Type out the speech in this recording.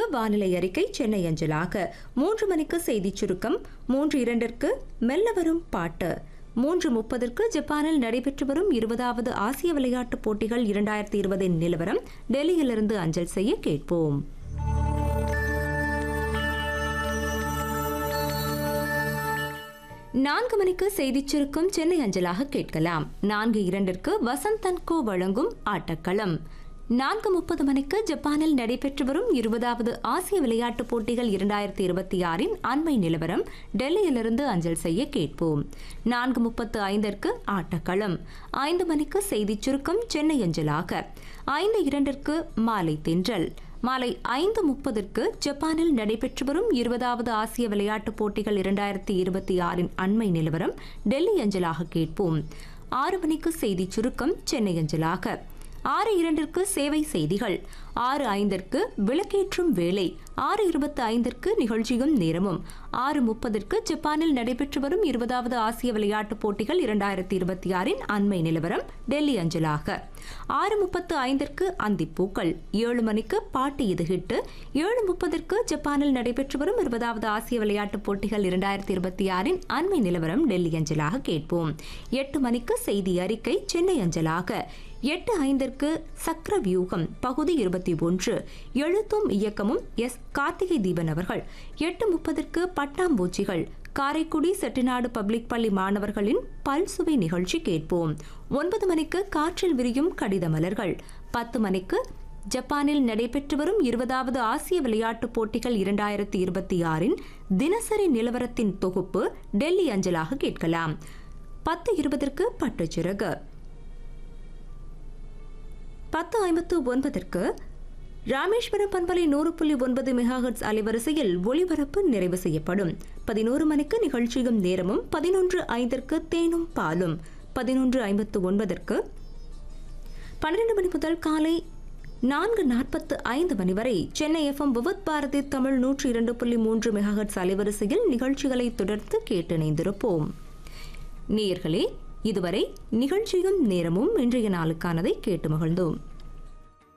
வானிலை அறிக்கை சென்னை அஞ்சலாக மூன்று மணிக்கு செய்திச் சுருக்கம் மூன்று இரண்டிற்கு மெல்ல வரும் பாட்டு மூன்று முப்பதற்கு ஜப்பானில் நடைபெற்று வரும் இருபதாவது ஆசிய விளையாட்டுப் போட்டிகள் இரண்டாயிரத்தி இருபதின் நிலவரம் டெல்லியிலிருந்து அஞ்சல் செய்ய கேட்போம் நான்கு மணிக்கு செய்திச் சுருக்கம் சென்னை அஞ்சலாக கேட்கலாம் நான்கு இரண்டிற்கு வசந்தன் கோ வழங்கும் ஆட்டக்களம் நான்கு முப்பது மணிக்கு ஜப்பானில் நடைபெற்று வரும் இருபதாவது ஆசிய விளையாட்டுப் போட்டிகள் இரண்டாயிரத்தி இருபத்தி ஆறின் அண்மை நிலவரம் டெல்லியிலிருந்து அஞ்சல் செய்ய கேட்போம் நான்கு முப்பத்து ஐந்திற்கு ஆட்டக்களம் ஐந்து மணிக்கு செய்திச் சுருக்கம் சென்னை அஞ்சலாக ஐந்து இரண்டிற்கு மாலை தென்றல் மாலை ஐந்து முப்பதற்கு ஜப்பானில் நடைபெற்று வரும் இருபதாவது ஆசிய விளையாட்டுப் போட்டிகள் இரண்டாயிரத்தி இருபத்தி ஆறின் அண்மை நிலவரம் டெல்லி அஞ்சலாக கேட்போம் ஆறு மணிக்கு செய்திச் சுருக்கம் சென்னை அஞ்சலாக ஆறு இரண்டிற்கு சேவை செய்திகள் ஆறு ஐந்திற்கு விளக்கேற்றும் வேலை ஆறு இருபத்தி ஐந்திற்கு நிகழ்ச்சியும் நேரமும் ஆறு முப்பதற்கு ஜப்பானில் நடைபெற்று வரும் இருபதாவது ஆசிய விளையாட்டுப் போட்டிகள் இரண்டாயிரத்தி இருபத்தி ஆறின் அண்மை நிலவரம் டெல்லி அஞ்சலாக ஆறு முப்பத்து ஐந்திற்கு அந்திப்பூக்கள் ஏழு மணிக்கு பாட்டு இது ஹிட்டு ஏழு முப்பதற்கு ஜப்பானில் நடைபெற்று வரும் இருபதாவது ஆசிய விளையாட்டுப் போட்டிகள் இரண்டாயிரத்தி இருபத்தி ஆறின் அண்மை நிலவரம் டெல்லி அஞ்சலாக கேட்போம் எட்டு மணிக்கு செய்தி அறிக்கை சென்னை அஞ்சலாக எட்டு ஐந்திற்கு சக்கர வியூகம் பகுதி இருபத்தி ஒன்று எழுத்தும் இயக்கமும் எஸ் கார்த்திகை தீபன் அவர்கள் எட்டு முப்பதற்கு பட்டாம்பூச்சிகள் காரைக்குடி செட்டிநாடு பப்ளிக் பள்ளி மாணவர்களின் பல்சுவை நிகழ்ச்சி கேட்போம் ஒன்பது மணிக்கு காற்றில் விரியும் கடித மலர்கள் பத்து மணிக்கு ஜப்பானில் நடைபெற்று வரும் இருபதாவது ஆசிய விளையாட்டுப் போட்டிகள் இரண்டாயிரத்தி இருபத்தி ஆறின் தினசரி நிலவரத்தின் தொகுப்பு டெல்லி அஞ்சலாக கேட்கலாம் பத்து இருபதற்கு பட்டுச்சிறகு பத்து ஐம்பத்து ஒன்பதற்கு ராமேஸ்வரம் பண்பலை நூறு புள்ளி ஒன்பது மெகாஹர்ட்ஸ் அலைவரிசையில் ஒளிபரப்பு நிறைவு செய்யப்படும் பதினோரு மணிக்கு நிகழ்ச்சியும் நேரமும் பதினொன்று ஐந்திற்கு தேனும் பாலும் பதினொன்று ஐம்பத்து ஒன்பதற்கு பன்னிரண்டு மணி முதல் காலை நான்கு நாற்பத்து ஐந்து மணி வரை சென்னை எஃப்எம் விவத் பாரதி தமிழ் நூற்றி இரண்டு புள்ளி மூன்று மெகாஹர்ட்ஸ் அலைவரிசையில் நிகழ்ச்சிகளை தொடர்ந்து கேட்டிணைந்திருப்போம் நேயர்களே இதுவரை நிகழ்ச்சியும் நேரமும் இன்றைய நாளுக்கானதை கேட்டு மகிழ்ந்தோம்